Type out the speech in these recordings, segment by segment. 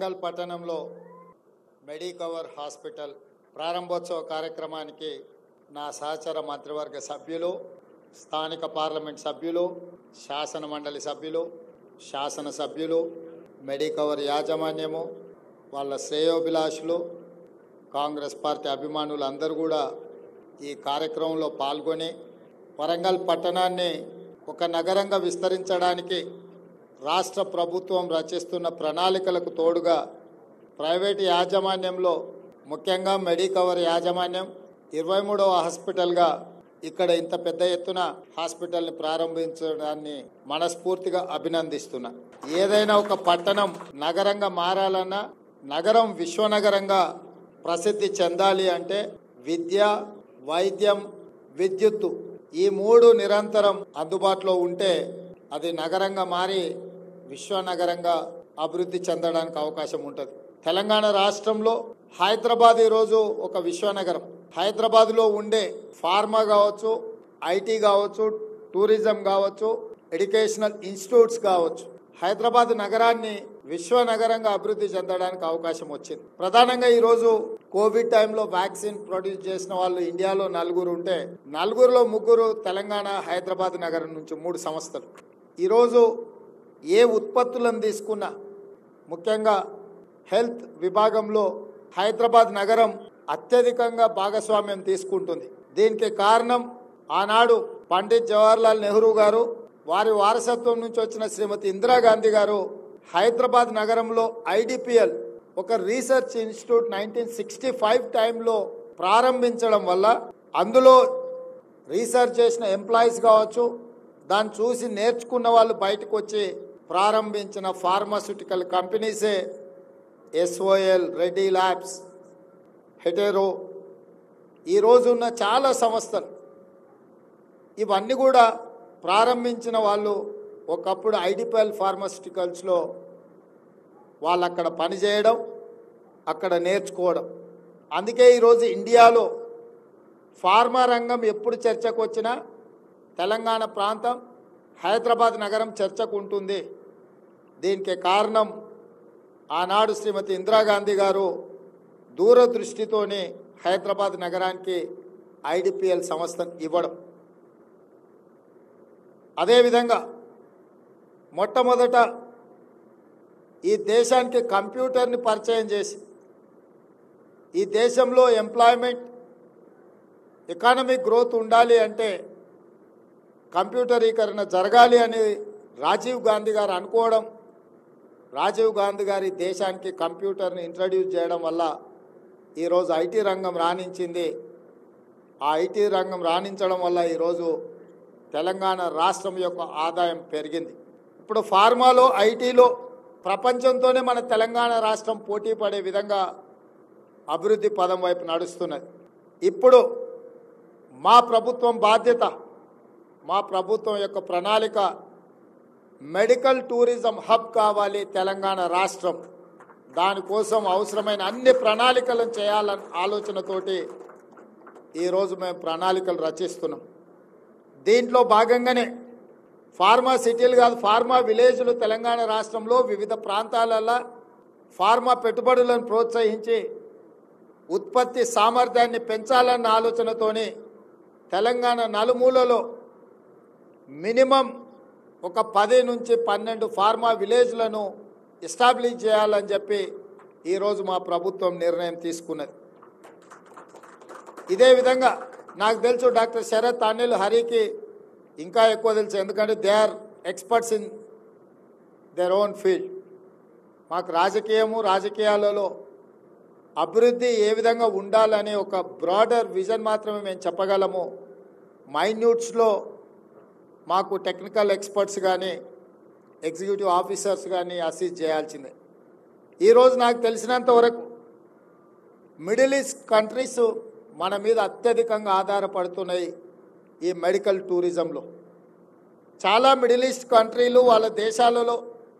వరంగల్ పట్టణంలో Medicover hospital ప్రారంభోత్సవ కార్యక్రమానికి నా సహచర మంత్రివర్గ సభ్యులు స్థానిక పార్లమెంట్ సభ్యులు శాసన మండలి సభ్యులు శాసన సభ్యులు మెడికవర్ యాజమాన్యము వాళ్ళ శ్రేయోభిలాషులు కాంగ్రెస్ పార్టీ అభిమానులు అందరూ కూడా ఈ కార్యక్రమంలో పాల్గొని వరంగల్ పట్టణాన్ని ఒక నగరంగా విస్తరించడానికి రాష్ట్ర ప్రభుత్వం రచిస్తున్న ప్రణాళికలకు తోడుగా ప్రైవేటు యాజమాన్యంలో ముఖ్యంగా మెడికవర్ యాజమాన్యం ఇరవై మూడవ హాస్పిటల్గా ఇక్కడ ఇంత పెద్ద ఎత్తున హాస్పిటల్ని ప్రారంభించడాన్ని మనస్ఫూర్తిగా అభినందిస్తున్నా ఏదైనా ఒక పట్టణం నగరంగా మారాలన్నా నగరం విశ్వనగరంగా ప్రసిద్ధి చెందాలి అంటే విద్య వైద్యం విద్యుత్తు ఈ మూడు నిరంతరం అందుబాటులో ఉంటే అది నగరంగా మారి విశ్వనగరంగా అభివృద్ధి చెందడానికి అవకాశం ఉంటుంది తెలంగాణ రాష్ట్రంలో హైదరాబాద్ ఈరోజు ఒక విశ్వనగరం హైదరాబాద్లో ఉండే ఫార్మా కావచ్చు ఐటీ కావచ్చు టూరిజం కావచ్చు ఎడ్యుకేషనల్ ఇన్స్టిట్యూట్స్ కావచ్చు హైదరాబాద్ నగరాన్ని విశ్వనగరంగా అభివృద్ధి చెందడానికి అవకాశం వచ్చింది ప్రధానంగా ఈరోజు కోవిడ్ టైంలో వ్యాక్సిన్ ప్రొడ్యూస్ చేసిన వాళ్ళు ఇండియాలో నలుగురు ఉంటే నలుగురులో ముగ్గురు తెలంగాణ హైదరాబాద్ నగరం నుంచి మూడు సంస్థలు ఈరోజు ఏ ఉత్పత్తులను తీసుకున్నా ముఖ్యంగా హెల్త్ విభాగంలో హైదరాబాద్ నగరం అత్యధికంగా భాగస్వామ్యం తీసుకుంటుంది దీనికి కారణం ఆనాడు పండిత్ జవహర్లాల్ నెహ్రూ గారు వారి వారసత్వం నుంచి వచ్చిన శ్రీమతి ఇందిరాగాంధీ గారు హైదరాబాద్ నగరంలో ఐడిపిఎల్ ఒక research institute nineteen sixty five టైంలో ప్రారంభించడం వల్ల అందులో రీసెర్చ్ చేసిన ఎంప్లాయీస్ కావచ్చు దాన్ని చూసి నేర్చుకున్న వాళ్ళు బయటకు వచ్చి ప్రారంభించిన ఫార్మాస్యూటికల్ కంపెనీసే ఎస్ఓఎల్ రెడ్డి ల్యాబ్స్ హెటెరో ఈరోజు ఉన్న చాలా సంస్థలు ఇవన్నీ కూడా ప్రారంభించిన వాళ్ళు ఒకప్పుడు ఐడిపిఎల్ ఫార్మాస్యూటికల్స్లో వాళ్ళు అక్కడ పనిచేయడం అక్కడ నేర్చుకోవడం అందుకే ఈరోజు ఇండియాలో ఫార్మా రంగం ఎప్పుడు చర్చకు వచ్చినా తెలంగాణ ప్రాంతం హైదరాబాద్ నగరం చర్చకు ఉంటుంది దీనికి కారణం ఆనాడు శ్రీమతి ఇందిరాగాంధీ గారు దూరదృష్టితోనే హైదరాబాద్ నగరానికి ఐడిపిఎల్ సంస్థను ఇవ్వడం అదేవిధంగా మొట్టమొదట ఈ దేశానికి కంప్యూటర్ని పరిచయం చేసి ఈ దేశంలో ఎంప్లాయ్మెంట్ ఎకానమిక్ గ్రోత్ ఉండాలి అంటే కంప్యూటరీకరణ జరగాలి అని రాజీవ్ గాంధీ గారు అనుకోవడం రాజీవ్ గాంధీ గారి దేశానికి కంప్యూటర్ని ఇంట్రడ్యూస్ చేయడం వల్ల ఈరోజు ఐటీ రంగం రాణించింది ఆ ఐటీ రంగం రాణించడం వల్ల ఈరోజు తెలంగాణ రాష్ట్రం యొక్క ఆదాయం పెరిగింది ఇప్పుడు ఫార్మాలో ఐటీలో ప్రపంచంతోనే మన తెలంగాణ రాష్ట్రం పోటీ పడే విధంగా అభివృద్ధి పదం వైపు నడుస్తున్నది ఇప్పుడు మా ప్రభుత్వం బాధ్యత మా ప్రభుత్వం యొక్క ప్రణాళిక మెడికల్ టూరిజం హబ్ కావాలి తెలంగాణ రాష్ట్రం దానికోసం అవసరమైన అన్ని ప్రణాళికలను చేయాలని ఆలోచనతోటి ఈరోజు మేము ప్రణాళికలు రచిస్తున్నాం దీంట్లో భాగంగానే ఫార్మా సిటీలు కాదు ఫార్మా విలేజ్లు తెలంగాణ రాష్ట్రంలో వివిధ ప్రాంతాలలో ఫార్మా పెట్టుబడులను ప్రోత్సహించి ఉత్పత్తి సామర్థ్యాన్ని పెంచాలన్న ఆలోచనతోని తెలంగాణ నలుమూలలో మినిమం ఒక పది నుంచి పన్నెండు ఫార్మా విలేజ్లను ఎస్టాబ్లిష్ చేయాలని చెప్పి ఈరోజు మా ప్రభుత్వం నిర్ణయం తీసుకున్నది ఇదే విధంగా నాకు తెలుసు డాక్టర్ శరత్ అనిల్ హరికి ఇంకా ఎక్కువ తెలుసు ఎందుకంటే they are experts in their own field మాకు రాజకీయము రాజకీయాలలో అభివృద్ధి ఏ విధంగా ఉండాలనే ఒక బ్రాడర్ విజన్ మాత్రమే మేము చెప్పగలము మైన్యూట్స్లో మాకు టెక్నికల్ ఎక్స్పర్ట్స్ కానీ ఎగ్జిక్యూటివ్ ఆఫీసర్స్ కానీ అసిస్ట్ చేయాల్సిందే ఈరోజు నాకు తెలిసినంత వరకు మిడిల్ ఈస్ట్ కంట్రీస్ మన మీద అత్యధికంగా ఆధారపడుతున్నాయి ఈ మెడికల్ టూరిజంలో చాలా మిడిల్ ఈస్ట్ కంట్రీలు వాళ్ళ దేశాలలో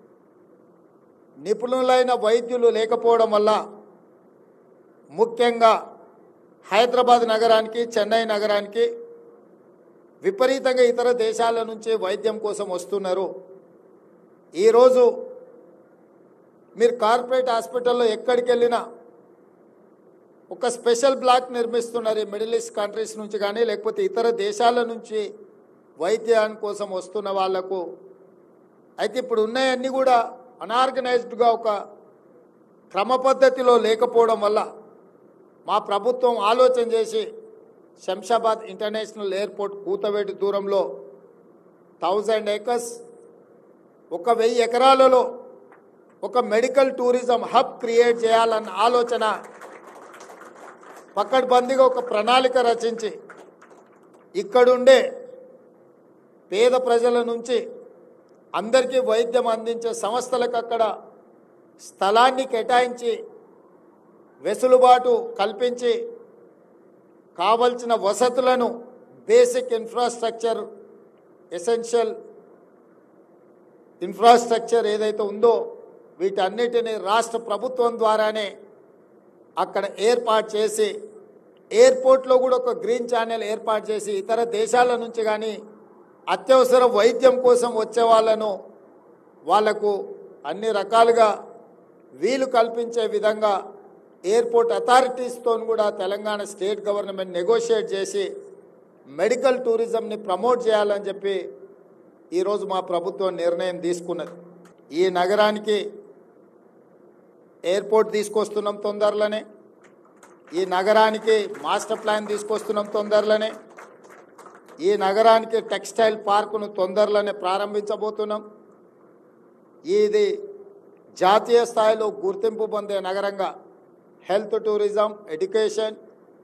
నిపుణులైన వైద్యులు లేకపోవడం వల్ల ముఖ్యంగా హైదరాబాద్ నగరానికి చెన్నై నగరానికి విపరీతంగా ఇతర దేశాల నుంచి వైద్యం కోసం వస్తున్నారు ఈరోజు మీరు కార్పొరేట్ హాస్పిటల్లో ఎక్కడికి వెళ్ళినా ఒక స్పెషల్ బ్లాక్ నిర్మిస్తున్నారు ఈ మిడిల్ ఈస్ట్ కంట్రీస్ నుంచి కానీ లేకపోతే ఇతర దేశాల నుంచి వైద్యాని కోసం వస్తున్న వాళ్లకు అయితే ఇప్పుడు ఉన్నాయన్నీ కూడా అనార్గనైజ్డ్గా ఒక క్రమ పద్ధతిలో లేకపోవడం వల్ల మా ప్రభుత్వం ఆలోచన చేసి శంషాబాద్ ఇంటర్నేషనల్ ఎయిర్పోర్ట్ కూతవేటి దూరంలో థౌజండ్ ఏకర్స్ ఒక వెయ్యి ఎకరాలలో ఒక మెడికల్ టూరిజం హబ్ క్రియేట్ చేయాలన్న ఆలోచన పక్కడ్బందీగా ఒక ప్రణాళిక రచించి ఇక్కడుండే పేద ప్రజల నుంచి అందరికీ వైద్యం అందించే సంస్థలకు అక్కడ స్థలాన్ని కేటాయించి వెసులుబాటు కల్పించి కావలసిన వసతులను బేసిక్ ఇన్ఫ్రాస్ట్రక్చర్ ఎసెన్షియల్ ఇన్ఫ్రాస్ట్రక్చర్ ఏదైతే ఉందో వీటన్నిటిని రాష్ట్ర ప్రభుత్వం ద్వారానే అక్కడ ఏర్పాటు చేసి ఎయిర్పోర్ట్లో కూడా ఒక గ్రీన్ ఛానల్ ఏర్పాటు చేసి ఇతర దేశాల నుంచి కానీ అత్యవసర వైద్యం కోసం వచ్చే వాళ్ళను వాళ్లకు అన్ని రకాలుగా వీలు కల్పించే విధంగా ఎయిర్పోర్ట్ అథారిటీస్తో కూడా తెలంగాణ స్టేట్ గవర్నమెంట్ నెగోషియేట్ చేసి మెడికల్ టూరిజంని ప్రమోట్ చేయాలని చెప్పి ఈరోజు మా ప్రభుత్వం నిర్ణయం తీసుకున్నది ఈ నగరానికి ఎయిర్పోర్ట్ తీసుకొస్తున్నాం తొందరలోనే ఈ నగరానికి మాస్టర్ ప్లాన్ తీసుకొస్తున్నాం తొందరలోనే ఈ నగరానికి టెక్స్టైల్ పార్కును తొందరలోనే ప్రారంభించబోతున్నాం ఇది జాతీయ స్థాయిలో గుర్తింపు పొందే నగరంగా health tourism education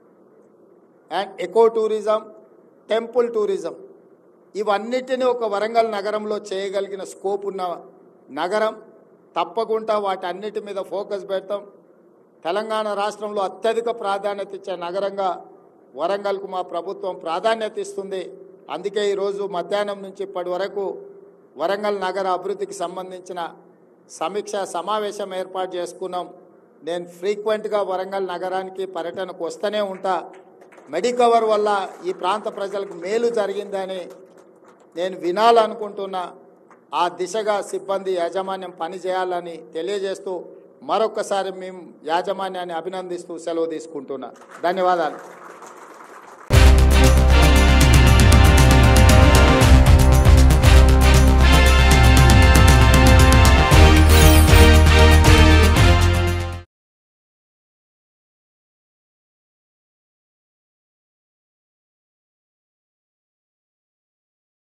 and eco tourism temple tourism ఇవన్నిటిని ఒక వరంగల్ నగరంలో చేయగలిగిన స్కోప్ ఉన్న నగరం తప్పకుండా వాటన్నిటి మీద ఫోకస్ పెడతాం తెలంగాణ రాష్ట్రంలో అత్యధిక ప్రాధాన్యత ఇచ్చే నగరంగా వరంగల్కు మా ప్రభుత్వం ప్రాధాన్యత ఇస్తుంది అందుకే ఈరోజు మధ్యాహ్నం నుంచి ఇప్పటి వరకు వరంగల్ నగర అభివృద్ధికి సంబంధించిన సమీక్ష సమావేశం ఏర్పాటు చేసుకున్నాం నేను ఫ్రీక్వెంట్గా వరంగల్ నగరానికి పర్యటనకు వస్తూనే ఉంటా మెడికవర్ వల్ల ఈ ప్రాంత ప్రజలకు మేలు జరిగిందని నేను వినాలనుకుంటున్నా ఆ దిశగా సిబ్బంది యాజమాన్యం పనిచేయాలని తెలియజేస్తూ మరొకసారి మేము యాజమాన్యాన్ని అభినందిస్తూ సెలవు తీసుకుంటున్నా ధన్యవాదాలు